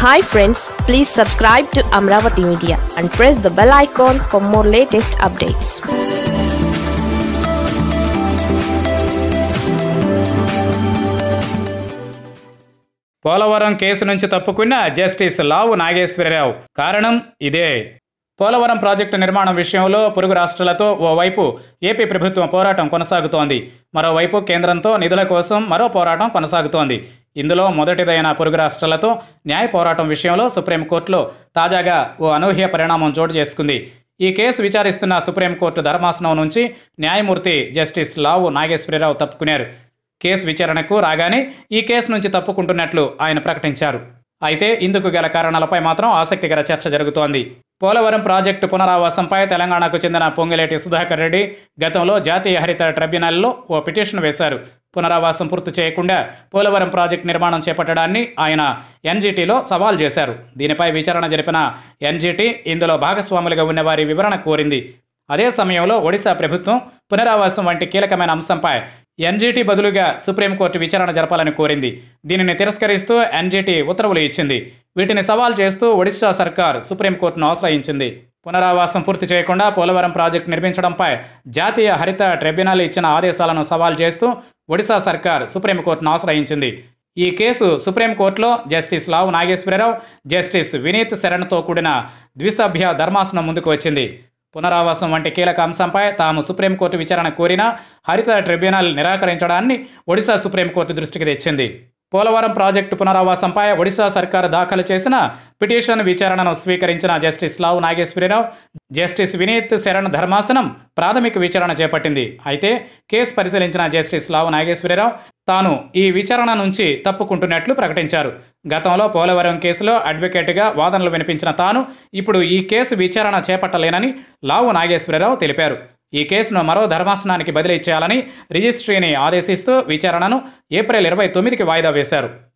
hi friends please subscribe to Amaravati media and press the bell icon for more latest updates Polavaram case నుంచి తప్పుకున్న justice Lavu Nageswararao కారణం ఇదే Polavaram project నిర్మాణం విషయంలో పొరుగు రాష్ట్రాలతో ఓవైపు ఏపీ ప్రభుత్వం పోరాటం కొనసాగుతోంది మరోవైపు కేంద్రంతో నిధుల కోసం మరో పోరాటం కొనసాగుతోంది ఇందులో మొదటిదైన పొరుగు రాష్ట్రాలతో న్యాయ పోరాటం విషయంలో సుప్రీంకోర్టులో తాజాగా ఓ అనూహ్య పరిణామం చోటు చేసుకుంది ఈ కేసు విచారిస్తున్న సుప్రీంకోర్టు ధర్మాసనం నుంచి న్యాయమూర్తి జస్టిస్ లావు నాగేశ్వరరావు తప్పుకున్నారు కేసు విచారణకు రాగానే ఈ కేసు నుంచి తప్పుకుంటున్నట్లు ఆయన ప్రకటించారు అయితే ఇందుకు గల కారణాలపై మాత్రం ఆసక్తికర చర్చ జరుగుతోంది పోలవరం ప్రాజెక్టు పునరావాసంపై తెలంగాణకు చెందిన పొంగిలేటి సుధాకర్ రెడ్డి గతంలో జాతీయ హరిత ట్రిబ్యునల్లో ఓ పిటిషన్ వేశారు పునరావాసం పూర్తి చేయకుండా పోలవరం ప్రాజెక్టు నిర్మాణం చేపట్టడాన్ని ఆయన ఎన్జీటీలో సవాల్ చేశారు దీనిపై విచారణ జరిపిన ఎన్జీటీ ఇందులో భాగస్వాములుగా ఉన్న వారి వివరణ కోరింది అదే సమయంలో ఒడిశా ప్రభుత్వం పునరావాసం వంటి కీలకమైన అంశంపై ఎన్జీటీ బదులుగా సుప్రీంకోర్టు విచారణ జరపాలని కోరింది దీనిని తిరస్కరిస్తూ ఎన్జీటీ ఉత్తర్వులు ఇచ్చింది వీటిని సవాల్ చేస్తూ ఒడిశా సర్కార్ సుప్రీంకోర్టును ఆశ్రయించింది పునరావాసం పూర్తి చేయకుండా పోలవరం ప్రాజెక్టు నిర్మించడంపై జాతీయ హరిత ట్రిబ్యునల్ ఇచ్చిన ఆదేశాలను సవాల్ చేస్తూ ఒడిశా సర్కార్ సుప్రీంకోర్టును ఆశ్రయించింది ఈ కేసు సుప్రీంకోర్టులో జస్టిస్ లావు నాగేశ్వరరావు జస్టిస్ వినీత్ శరణ్తో కూడిన ద్విసభ్య ధర్మాసనం ముందుకు వచ్చింది పునరావాసం వంటి కీలక అంశంపై తాము సుప్రీంకోర్టు విచారణ కోరినా హరిత ట్రిబ్యునల్ నిరాకరించడాన్ని ఒడిశా సుప్రీంకోర్టు దృష్టికి తెచ్చింది పోలవరం ప్రాజెక్టు పునరావాసంపై ఒడిశా సర్కారు దాఖలు చేసిన పిటిషన్ విచారణను స్వీకరించిన జస్టిస్ లావు నాగేశ్వరరావు జస్టిస్ వినీత్ శరణ్ ధర్మాసనం ప్రాథమిక విచారణ చేపట్టింది అయితే కేసు పరిశీలించిన జస్టిస్ లావు నాగేశ్వరరావు తాను ఈ విచారణ నుంచి తప్పుకుంటున్నట్లు ప్రకటించారు గతంలో పోలవరం కేసులో అడ్వకేట్గా వాదనలు వినిపించిన తాను ఇప్పుడు ఈ కేసు విచారణ చేపట్టలేనని లావు నాగేశ్వరరావు తెలిపారు ఈ కేసును మరో ధర్మాసనానికి బదిలీ చేయాలని రిజిస్ట్రీని ఆదేశిస్తూ విచారణను ఏప్రిల్ ఇరవై తొమ్మిదికి వాయిదా వేశారు